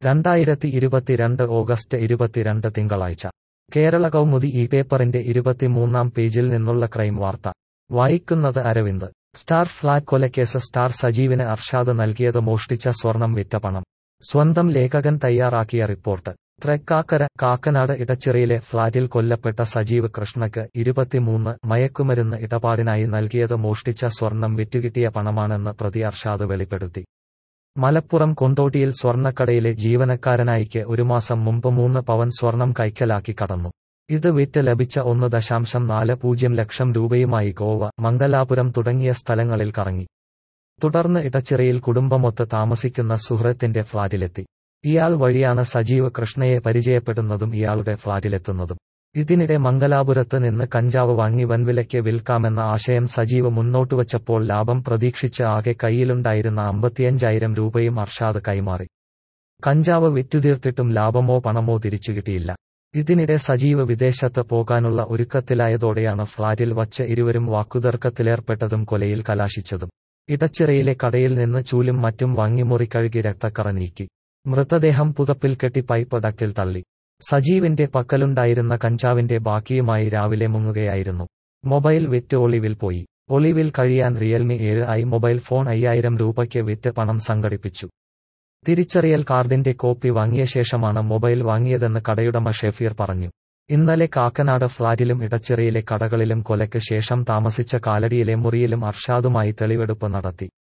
രണ്ടായിരത്തി ഇരുപത്തിരണ്ട് ഓഗസ്റ്റ് ഇരുപത്തിരണ്ട് തിങ്കളാഴ്ച കേരള കൗമുദി ഈ പേപ്പറിന്റെ ഇരുപത്തിമൂന്നാം പേജിൽ നിന്നുള്ള ക്രൈം വാർത്ത വായിക്കുന്നത് അരവിന്ദ് സ്റ്റാർ ഫ്ളാറ്റ് കൊലക്കേസ് സ്റ്റാർ സജീവിന് അർഷാദ് നൽകിയത് മോഷ്ടിച്ച സ്വർണം വിറ്റ പണം സ്വന്തം ലേഖകൻ തയ്യാറാക്കിയ റിപ്പോർട്ട് തൃക്കാക്കര കാക്കനാട് ഇടച്ചിറയിലെ ഫ്ളാറ്റിൽ കൊല്ലപ്പെട്ട സജീവ് കൃഷ്ണയ്ക്ക് ഇരുപത്തിമൂന്ന് മയക്കുമരുന്ന് ഇടപാടിനായി നൽകിയത് മോഷ്ടിച്ച സ്വർണം വിറ്റുകിട്ടിയ പണമാണെന്ന് പ്രതി അർഷാദ് വെളിപ്പെടുത്തി മലപ്പുറം കൊണ്ടോട്ടിയിൽ സ്വർണ്ണക്കടയിലെ ജീവനക്കാരനായിക്ക് ഒരു മാസം മുമ്പ് മൂന്ന് പവൻ സ്വർണം കൈക്കലാക്കി കടന്നു ഇത് വിറ്റ് ലഭിച്ച ഒന്ന് ദശാംശം നാല് പൂജ്യം ലക്ഷം രൂപയുമായി ഗോവ മംഗലാപുരം തുടങ്ങിയ സ്ഥലങ്ങളിൽ കറങ്ങി തുടർന്ന് ഇടച്ചിറയിൽ കുടുംബമൊത്ത് താമസിക്കുന്ന സുഹൃത്തിന്റെ ഫ്ളാറ്റിലെത്തി ഇയാൾ വഴിയാണ് സജീവ് കൃഷ്ണയെ പരിചയപ്പെടുന്നതും ഇയാളുടെ ഫ്ളാറ്റിലെത്തുന്നതും ഇതിനിടെ മംഗലാപുരത്ത് നിന്ന് കഞ്ചാവ് വാങ്ങി വൻവിലയ്ക്ക് വിൽക്കാമെന്ന ആശയം സജീവ് മുന്നോട്ടുവച്ചപ്പോൾ ലാഭം പ്രതീക്ഷിച്ച് ആകെ കയ്യിലുണ്ടായിരുന്ന അമ്പത്തിയഞ്ചായിരം രൂപയും അർഷാദ് കൈമാറി കഞ്ചാവ് വിറ്റുതീർത്തിട്ടും ലാഭമോ പണമോ തിരിച്ചു കിട്ടിയില്ല ഇതിനിടെ സജീവ് വിദേശത്ത് പോകാനുള്ള ഒരുക്കത്തിലായതോടെയാണ് ഫ്ളാറ്റിൽ വച്ച് ഇരുവരും വാക്കുതർക്കത്തിലേർപ്പെട്ടതും കൊലയിൽ കലാശിച്ചതും ഇടച്ചിറയിലെ കടയിൽ നിന്ന് ചൂലും മറ്റും വാങ്ങി മുറി കഴുകി രക്തക്കറ നീക്കി മൃതദേഹം പുതപ്പിൽ കെട്ടി പൈപ്പ് ഡക്കിൽ തള്ളി സജീവിന്റെ പക്കലുണ്ടായിരുന്ന കഞ്ചാവിന്റെ ബാക്കിയുമായി രാവിലെ മുങ്ങുകയായിരുന്നു മൊബൈൽ വിറ്റ് ഒളിവിൽ പോയി ഒളിവിൽ കഴിയാൻ റിയൽമി ഏഴ് ഐ മൊബൈൽ ഫോൺ അയ്യായിരം രൂപയ്ക്ക് വിറ്റ് പണം സംഘടിപ്പിച്ചു തിരിച്ചറിയൽ കാർഡിന്റെ കോപ്പി വാങ്ങിയ ശേഷമാണ് മൊബൈൽ വാങ്ങിയതെന്ന് കടയുടമ ഷെഫീർ പറഞ്ഞു ഇന്നലെ കാക്കനാട് ഫ്ളാറ്റിലും ഇടച്ചിറയിലെ കടകളിലും കൊലയ്ക്ക് ശേഷം താമസിച്ച കാലടിയിലെ മുറിയിലും അർഷാദുമായി തെളിവെടുപ്പ് നടത്തി